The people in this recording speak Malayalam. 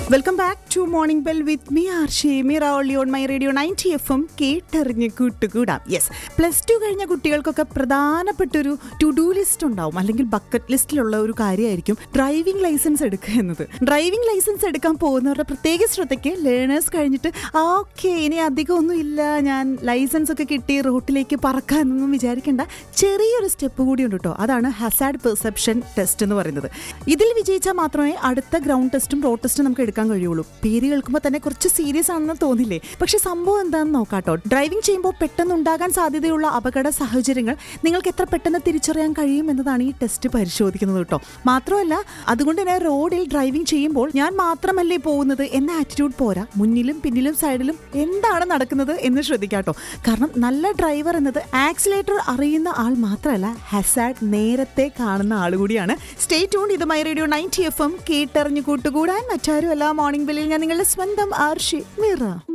welcome back to morning bell with me Arshi Meera only on my radio ninety F M കേട്ടറിഞ്ഞ് കൂട്ടുകൂടാം യെസ് പ്ലസ് ടു കഴിഞ്ഞ കുട്ടികൾക്കൊക്കെ പ്രധാനപ്പെട്ടൊരു ടു ഡു ലിസ്റ്റ് ഉണ്ടാവും അല്ലെങ്കിൽ ബക്കറ്റ് ലിസ്റ്റിലുള്ള ഒരു കാര്യമായിരിക്കും ഡ്രൈവിംഗ് ലൈസൻസ് എടുക്കുക എന്നത് ഡ്രൈവിംഗ് ലൈസൻസ് എടുക്കാൻ പോകുന്നവരുടെ പ്രത്യേക ശ്രദ്ധയ്ക്ക് ലേണേഴ്സ് കഴിഞ്ഞിട്ട് ഓക്കെ ഇനി അധികം ഒന്നും ഇല്ല ഞാൻ ലൈസൻസ് ഒക്കെ കിട്ടി റോട്ടിലേക്ക് പറക്കാനൊന്നും വിചാരിക്കേണ്ട ചെറിയൊരു സ്റ്റെപ്പ് കൂടി ഉണ്ട് കേട്ടോ അതാണ് ഹസാഡ് പെർസെപ്ഷൻ ടെസ്റ്റ് എന്ന് പറയുന്നത് ഇതിൽ വിജയിച്ചാൽ മാത്രമേ അടുത്ത ഗ്രൗണ്ട് ടെസ്റ്റും റോഡ് ടെസ്റ്റും നമുക്ക് എടുക്കാൻ കഴിയുള്ളൂ പേര് കേൾക്കുമ്പോൾ തന്നെ കുറച്ച് സീരിയസ് ആണെന്ന് തോന്നില്ലേ പക്ഷെ സംഭവം എന്താണെന്ന് നോക്കാട്ടോ ഡ്രൈവിംഗ് ചെയ്യുമ്പോൾ പെട്ടെന്ന് ഉണ്ടാകാൻ സാധ്യതയുള്ള അപകട സാഹചര്യങ്ങൾ നിങ്ങൾക്ക് എത്ര പെട്ടെന്ന് തിരിച്ചറിയാൻ കഴിയും എന്നതാണ് ഈ ടെസ്റ്റ് പരിശോധിക്കുന്നത് കേട്ടോ മാത്രമല്ല അതുകൊണ്ട് തന്നെ റോഡിൽ ഡ്രൈവിംഗ് ചെയ്യുമ്പോൾ ഞാൻ മാത്രമല്ലേ പോകുന്നത് എന്ന ആറ്റിറ്റ്യൂഡ് പോരാ മുന്നിലും പിന്നിലും സൈഡിലും എന്താണ് നടക്കുന്നത് എന്ന് ശ്രദ്ധിക്കാട്ടോ കാരണം നല്ല ഡ്രൈവർ എന്നത് ആക്സിലേറ്റർ അറിയുന്ന ആൾ മാത്രമല്ല ഹസാഡ് നേരത്തെ കാണുന്ന ആൾ കൂടിയാണ് സ്റ്റേ ട്യൂൺ ഇത് my radio ninety F M കേട്ടറിഞ്ഞു കൂട്ടുകൂടാൻ മറ്റാരും എല്ലാ മോർണിംഗ് ബെല്ലിൽ ഞാൻ നിങ്ങളുടെ സ്വന്തം ആർഷി മിറ